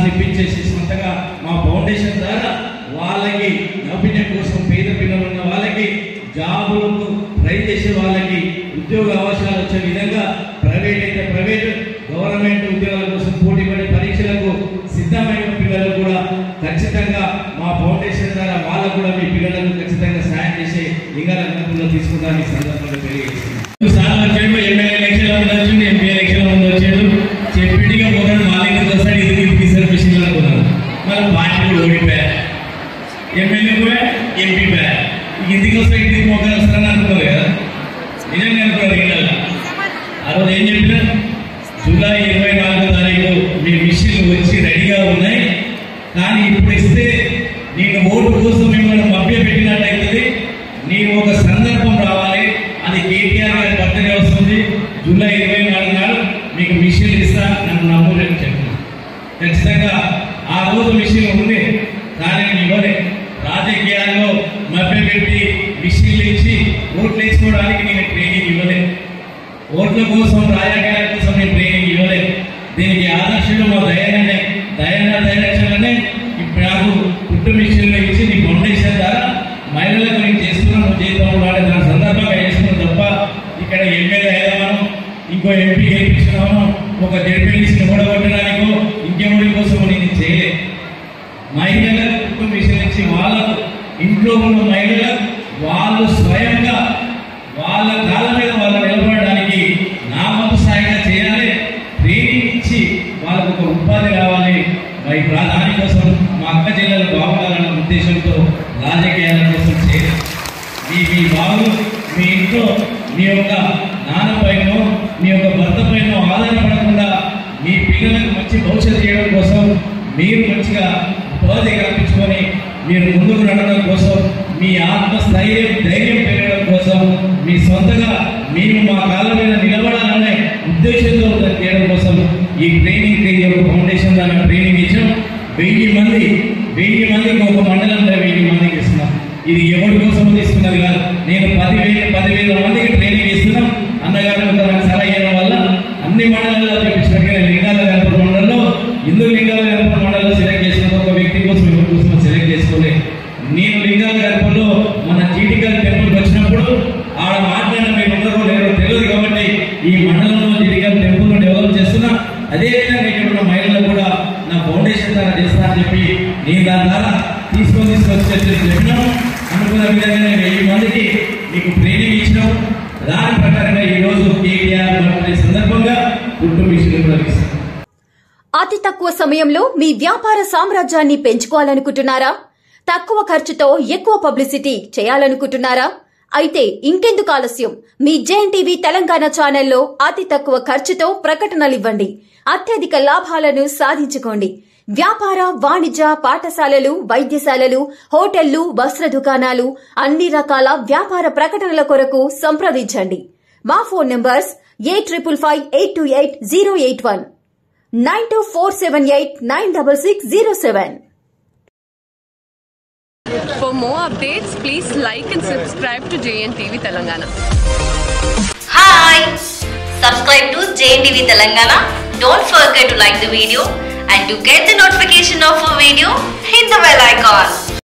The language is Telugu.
ఇప్పించేసి సొంతగా మా ఫౌండేషన్ ద్వారా వాళ్ళకి నైపుణ్యం కోసం పేద పిల్లలు ఉన్న వాళ్ళకి జాబులకు ట్రై చేసే వాళ్ళకి ఉద్యోగ అవకాశాలు వచ్చే విధంగా ప్రైవేట్ అయితే ప్రైవేట్ గవర్నమెంట్ ఉద్యోగాల కోసం పోటీ పడే పరీక్షలకు సిద్ధమైన పిల్లలు కూడా ఖచ్చితంగా మా ఫౌండేషన్ ద్వారా వాళ్ళకు కూడా మీ పిల్లలకు ఖచ్చితంగా సాయం చేసే లింగాల గణపంలో తీసుకుంటారని ఈ సందర్భంగా తెలియజేస్తున్నాను సార్ వచ్చాడు ఎమ్మెల్యే ఎలక్షన్ లో వచ్చాడు ఎంపీ ఎలక్షన్ లో వచ్చాడు చెప్పిడిగా పోతాడు మా దగ్గరికి వస్తాడు ఇది తీసుకుని మిషన్ అనుకున్నాను మన పార్టీ కూడా ఓడిపోయారు ఎమ్మెల్యే కూడా ఎంపీ పోయా ఇంటికి వస్తే ఇంటికి మొక్కలు వస్తారని అనుకోరు కదా నిజంగా అనుకోరు ఇళ్ళల్లో ఆ రోజు ఏం చెప్పినా జూలై ఇరవై నాలుగో తారీఖు మీ మిషన్లు వచ్చి రెడీగా ఉన్నాయి కానీ ఇప్పుడు ఇస్తే నేను ఓటు కోసం మిమ్మల్ని మభ్య పెట్టినట్టయితుంది నీకు ఒక సందర్భం రావాలి అది కేటీఆర్ గారి బర్త్డే వస్తుంది జూలై ఇరవై నాలుగు నాడు మీకు మిషన్లు ఇస్తా నన్ను నమ్ములని చెప్పిన ఖచ్చితంగా ఆ రోజు మిషన్ ఉంది కానీ నేను ఇవ్వలే రాజకీయాల్లో మభ్యపెట్టి మిషన్లు ఇచ్చి ఓట్లు వేసుకోవడానికి నేను ట్రైనింగ్ ఇవ్వలేదు ఓట్ల కోసం రాజకీయాల కోసం నేను ట్రైనింగ్ ఇవ్వలేదు దీనికి ఆదర్శులు మా దయానందే దయాన డైరెక్షన్లోనే ఇప్పుడు నాకు పుట్టు మిషన్లు ఇచ్చి నీ ఫౌండేషన్ ద్వారా మహిళలకు నేను చేస్తున్నాను నువ్వు చేద్దాం వాడే దాని సందర్భంగా చేస్తున్నాను తప్ప ఇక్కడ ఎమ్మెల్యే అయ్యామను ఇంకో ఎంపీ గెలిపించినామను ఒక జడ్పీటీసీని ఓడగొట్టడానికో ఇంకెవరి కోసం నేను చేయలేదు మహిళలకు పుట్టు మిషన్ ఇచ్చి వాళ్ళకు ఇంట్లో ఉన్న మహిళలకు వాళ్ళు స్వయంగా వాళ్ళ కాళ్ళ మీద వాళ్ళు నిలబడడానికి నా వంతు సాయంగా చేయాలి ట్రైనింగ్ ఇచ్చి వాళ్ళకు ఒక ఉపాధి కావాలి మరి దాని కోసం మా అక్క జిల్లాలు బాగుండాలన్న ఉద్దేశంతో రాజకీయాల కోసం చేయలేదు మీ మీ బాబు మీ ఇంట్లో మీ యొక్క నాన్న పైన మీ యొక్క భర్త పైన ఆధారపడకుండా మీ పిల్లలకు మంచి భవిష్యత్తు చేయడం కోసం మీరు మంచిగా ఉపాధి కల్పించుకొని మీరు ముందుకు నడవడం కోసం మీ ఆత్మస్థైర్యం ధైర్యం పెరగడం కోసం మీ సొంతగా మేము మా కాళ్ళ మీద నిలబడాలనే ఉద్దేశంతో చేయడం కోసం ఈ ట్రైనింగ్ ట్రైన్ యొక్క ఫౌండేషన్ దాని ట్రైనింగ్ ఇచ్చాం వెయ్యి మంది వెయ్యి మందికి ఒక మండలంలో వెయ్యి మందికి ఇస్తున్నాం ఇది ఎవరి కోసం తీసుకున్నది కాదు నేను పదివేల పదివేల మందికి ట్రైనింగ్ ఇస్తున్నాం అన్నగారు నాకు సలహా ఇవ్వడం వల్ల అన్ని మండలాల్లో చూపించినట్టుగా లింగాల గణపతి మండలంలో హిందూ లింగాల గణపతి మండలంలో సెలెక్ట్ చేసిన ఒక వ్యక్తి కోసం ఎవరి కోసం సెలెక్ట్ చేసుకోలే నేను లింగాల గణపతిలో మన జీటికల్ టెంపుల్కి వచ్చినప్పుడు ఆడ మాట్లాడిన మీరు ఉన్నారో లేరో తెలియదు కాబట్టి ఈ మండలంలో జీటికల్ టెంపుల్ డెవలప్ చేస్తున్నా అదేవిధంగా ఇక్కడ ఉన్న మహిళలు కూడా నా ఫౌండేషన్ ద్వారా చేస్తా అని చెప్పి నేను దాని ద్వారా తీసుకొని తీసుకొచ్చి చెప్పినాం అనుకున్న విధంగానే వెయ్యి మందికి మీకు ట్రైనింగ్ ఇచ్చినాం దాని ప్రకారంగా ఈ రోజు కేటీఆర్ బర్త్డే సందర్భంగా కుటుంబ విషయంలో కూడా ఇస్తాం అతి తక్కువ సమయంలో మీ వ్యాపార సామ్రాజ్యాన్ని పెంచుకోవాలనుకుంటున్నారా తక్కువ ఖర్చుతో ఎక్కువ పబ్లిసిటీ చేయాలనుకుంటున్నారా అయితే ఇంకెందుకు ఆలస్యం మీ జేఎన్ టీవీ తెలంగాణ ఛానల్లో అతి తక్కువ ఖర్చుతో ప్రకటనలివ్వండి అత్యధిక లాభాలను సాధించుకోండి వ్యాపార వాణిజ్య పాఠశాలలు వైద్యశాలలు హోటళ్లు వస్త్ర దుకాణాలు అన్ని రకాల వ్యాపార ప్రకటనల కొరకు సంప్రదించండి మా phone numbers eight triple five eight two eight zero eight one nine two four seven eight nine double six zero seven For more updates, please like and subscribe to JNTV Telangana. Hi! Subscribe to JNTV Telangana. Don't forget to like the video and to get the notification of a video, hit the bell icon.